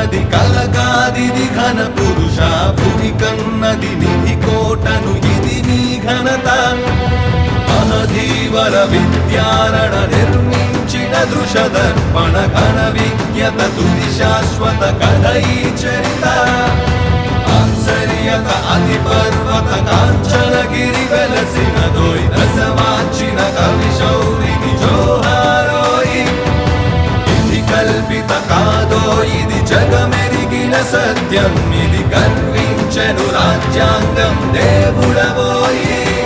కన్నది కలకాదిది ఘన పురుష భువి కన్నది నిధి కోటను ఇది నీ ఘనత మహధీవర విద్యారణ నిర్మించిన దృశదర్పణ ఘన విజ్ఞత తుది శాశ్వత కథ ఈ చరిత ఆశ్చర్యత అతి పర్వత కాంచనగిరి వెలసిన దోయ్ రసవాంచిన కవి శౌరిని జోహారోయి ఇది కల్పిత కాదో ఇది జగమెరిగిన సత్యం ఇది గర్వించను రాజ్యాంగం దేవుడవోయి